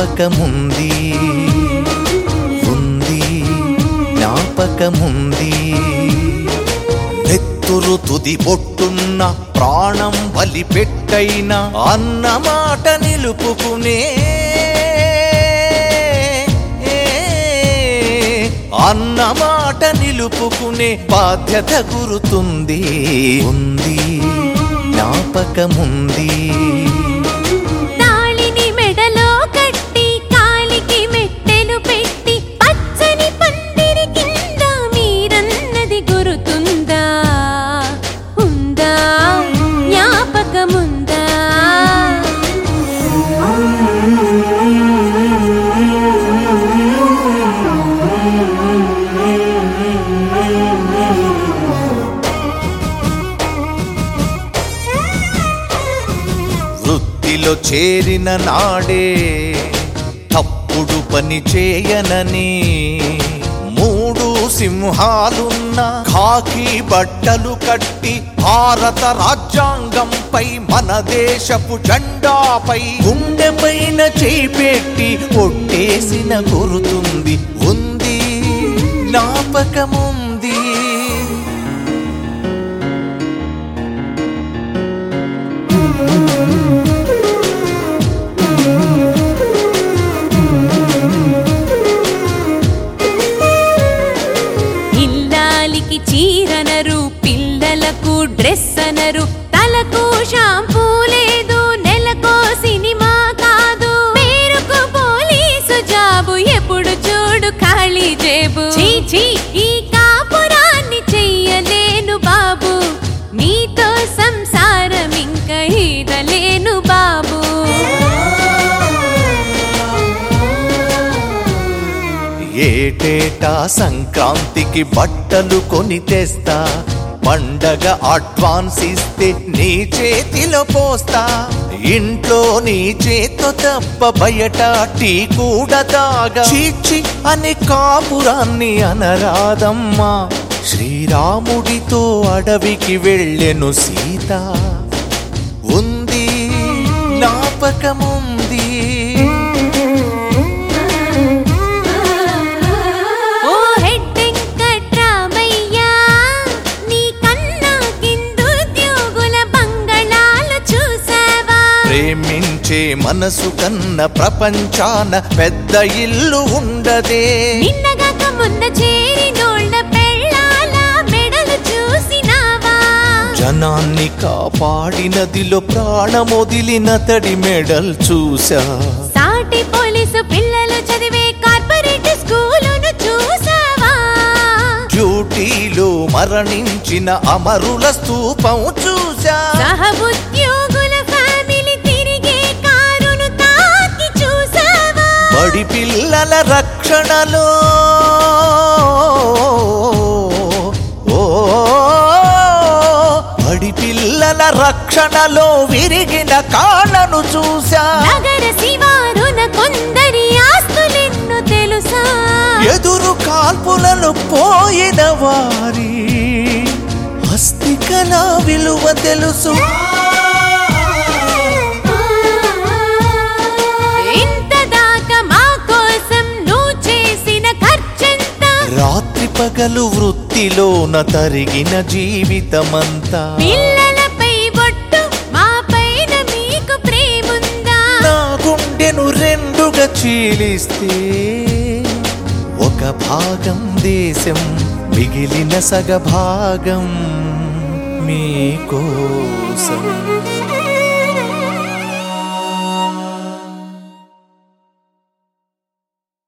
జ్ఞాపకముంది ఉంది జ్ఞాపకముంది నెత్తురు తుది పొట్టున్న ప్రాణం బలి పెట్టైన అన్నమాట నిలుపుకునే అన్నమాట నిలుపుకునే బాధ్యత గురుతుంది ఉంది జ్ఞాపకముంది తాళిని మెడలో కట్టి కాలికి మెట్టెలు పెట్టి పచ్చని పందిరి కింద మీరన్నది గురుతుందా ఉందా జ్ఞాపకముందా వృత్తిలో చేరిన నాడే తప్పుడు పని చేయనని మూడు సింహాలున్న ఖాకీ బట్టలు కట్టి భారత రాజ్యాంగంపై మన దేశపు జెండాపై గుండెపైన చేయి పెట్టి ఒట్టేసిన గురుతుంది ఉంది జ్ఞాపకముంది ఇల్లాలికి చీరనరు పిల్లలకు డ్రెస్ అనరు తలకు షాంపూ లేదు నెలకో సినిమా కాదు పేరుకు పోలీసు జాబు ఎప్పుడు చూడు ఖాళీ జేబు చీ చీ ఈ కాపురాన్ని చెయ్యలేను బాబు నీతో సంసారం ఇంకా ఈదలేను బాబు ఏటేటా సంక్రాంతికి బట్టలు కొని తెస్తా పండగ అడ్వాన్స్ ఇస్తే నీ చేతిలో పోస్తా ఇంట్లో నీ చేతో తప్ప బయట టీ కూడా తాగా చీచి అని కాపురాన్ని అనరాదమ్మా శ్రీరాముడితో అడవికి వెళ్ళెను సీత ఉంది జ్ఞాపకముంది ఓ హెడ్డెంకట్రామయ్యా నీ కన్నా కిందుద్యోగుల బంగళాలు చూసావా ప్రేమించే మనసు కన్న ప్రపంచాన పెద్ద ఇల్లు ఉండదే నిన్నగాక మొన్న చేరినోళ్ళ పెళ్ళాల మెడలు చూసినావా జనాన్ని కాపాడినదిలో ప్రాణమొదిలిన తడి మెడల్ చూసా సాటి పోలీసు పిల్లలు చదివే కార్పొరేట్ స్కూలును చూసావా డ్యూటీలో మరణించిన అమరుల స్తూపం చూసా సహ ఉద్యోగుల ఫ్యామిలీ తిరిగే కారును తాకి చూసావా బడి పిల్లల రక్షణలో ఓ బడి పిల్లల రక్షణలో విరిగిన కాళ్ళను చూసా నగర శివారున కొందరి ఆస్తులెన్ను తెలుసా ఎదురు కాల్పులను పోయిన వారి అస్థికల విలువ తెలుసు ఇంత దాకా మా కోసం నువ్వు చేసిన ఖర్చంత రాత్రి పగలు వృత్తిలోన తరిగిన జీవితమంతా పిల్లలపై బొట్టు మా పైన మీకు ప్రేముందా నా గుండెను రెండుగా చీలిస్తే ఒక భాగం దేశం మిగిలిన సగ భాగం మీకోసం